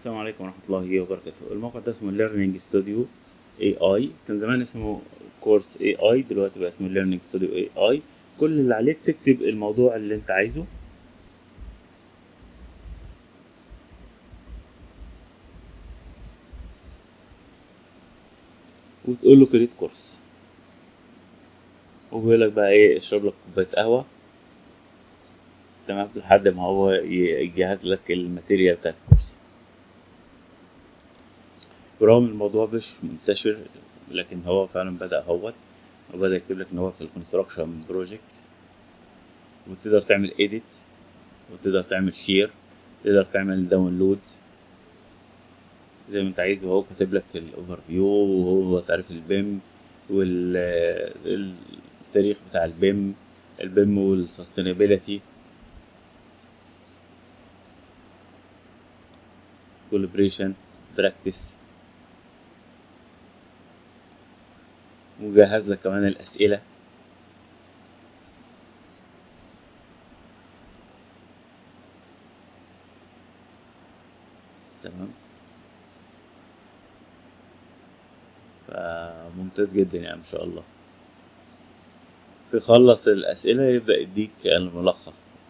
السلام عليكم ورحمة الله وبركاته الموقع ده اسمه Learning Studio AI كان زمان اسمه كورس AI دلوقتي بقى اسمه Learning Studio AI كل اللي عليك تكتب الموضوع اللي انت عايزه وتقول له كريت كورس وبيقول لك بقى ايه اشرب لك كوباية قهوة تمام لحد ما هو ي- يجهز لك الماتيريال بتاعت الكورس برغم الموضوع مش منتشر لكن هو فعلا بدأ هوت وبدأ يكتب لك ان هو في الكونستراكشن بروجكت وتقدر تعمل edit وتقدر تعمل شير تقدر تعمل داونلود زي ما انت عايز وهو كاتب لك الاوفر فيو وهو تعريف البيم والتاريخ بتاع البيم البيم والسستينابيلتي كولابريشن براكتس وجهز لك كمان الأسئلة تمام فممتاز جدا يعني ما شاء الله تخلص الأسئلة يبدأ يديك الملخص